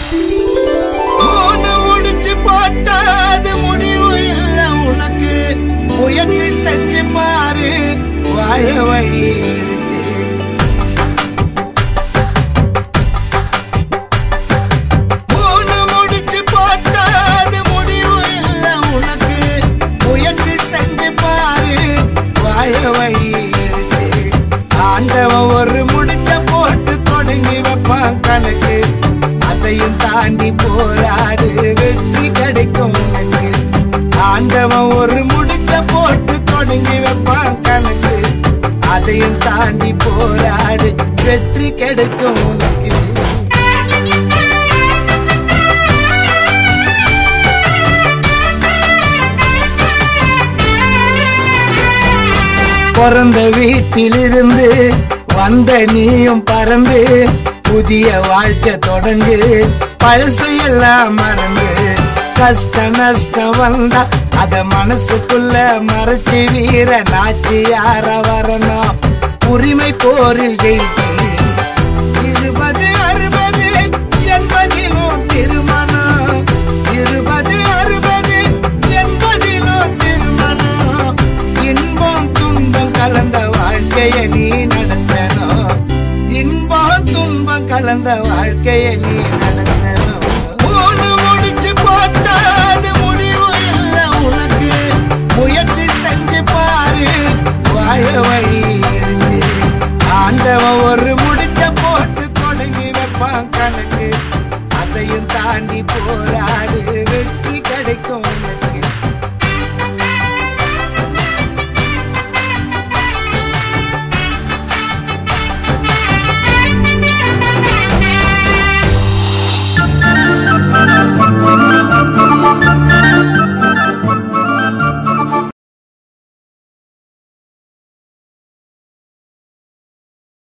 மூணு முடிச்சு போட்டா அது முடிவு இல்ல உனக்கு முயற்சி செஞ்சு பாரு வாழ வழி இருக்கு மூணு முடிச்சு போட்டா அது முடிவு இல்ல உனக்கு முயற்சி செஞ்சு பாரு வாழ வழி இருக்கு ஆண்டவன் ஒரு முடிச்ச போட்டு தொடங்கி வைப்பான் கணக்கு அதையும் தாண்டி போராடு வெற்றி கிடைக்கும் உனக்கு ஆண்டவன் ஒரு முடிச்ச போட்டு தொடங்கி வைப்பான் கணக்கு அதையும் தாண்டி போராடு வெற்றி கிடைக்கும் உனக்கு பிறந்த வீட்டிலிருந்து வந்த நீயும் பறந்து புதிய வாழ்க்கை தொடங்கு பழசு எல்லாம் மறந்து கஷ்ட நஷ்டம் வந்தா அத மனசுக்குள்ள மறைச்சு வீர நாச்சி யார வரணும் உரிமை போரில் ஜெயிச்சு இருபது அறுபது எண்பதிலும் திருமணம் இருபது அறுபது எண்பதிலும் திருமணம் இன்பம் துன்பம் கலந்த வாழ்க்கைய நீ நடத்தணும் இன்பம் துன்பம் கலந்த வாழ்க்கைய நீ நடத்தணும் மூணு முடிச்சு போட்டா அது முடிவு இல்ல உனக்கு முயற்சி செஞ்சு பாரு வாழ வழி இருக்கு ஆண்டவன் ஒரு முடிச்ச போட்டு தொடங்கி வைப்பான் கணக்கு அதையும் தாண்டி போரா